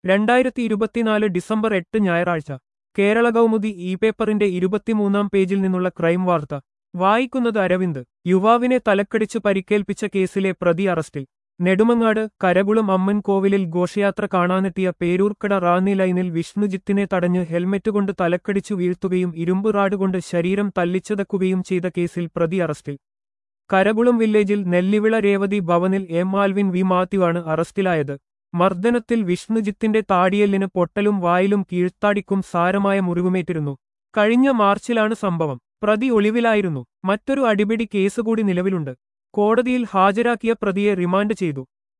രണ്ടായിരത്തി ഇരുപത്തിനാല് ഡിസംബർ എട്ട് ഞായറാഴ്ച കേരള കൗമുദി ഇ പേപ്പറിന്റെ ഇരുപത്തിമൂന്നാം പേജിൽ നിന്നുള്ള ക്രൈം വാർത്ത വായിക്കുന്നത് അരവിന്ദ് യുവാവിനെ തലക്കടിച്ച് പരിക്കേൽപ്പിച്ച കേസിലെ പ്രതി അറസ്റ്റിൽ നെടുമങ്ങാട് കരകുളം അമ്മൻ കോവിലിൽ ഘോഷയാത്ര കാണാനെത്തിയ പേരൂർക്കട റാന്നി ലൈനിൽ വിഷ്ണുജിത്തിനെ തടഞ്ഞ് ഹെൽമെറ്റ് കൊണ്ട് തലക്കടിച്ചു വീഴ്ത്തുകയും ഇരുമ്പ് റാഡ് കൊണ്ട് ശരീരം തല്ലിച്ചതക്കുകയും ചെയ്ത കേസിൽ പ്രതി അറസ്റ്റിൽ കരകുളം വില്ലേജിൽ നെല്ലിവിള രേവതി ഭവനിൽ എം ആൽവിൻ വി മാത്യുവാണ് അറസ്റ്റിലായത് മർദ്ദനത്തിൽ വിഷ്ണുജിത്തിന്റെ താടിയെല്ലിന് പൊട്ടലും വായിലും കീഴ്ത്താടിക്കും സാരമായ മുറിവുമേറ്റിരുന്നു കഴിഞ്ഞ മാർച്ചിലാണ് സംഭവം പ്രതി ഒളിവിലായിരുന്നു മറ്റൊരു അടിപിടി കേസ് കൂടി നിലവിലുണ്ട് കോടതിയിൽ ഹാജരാക്കിയ പ്രതിയെ റിമാൻഡ് ചെയ്തു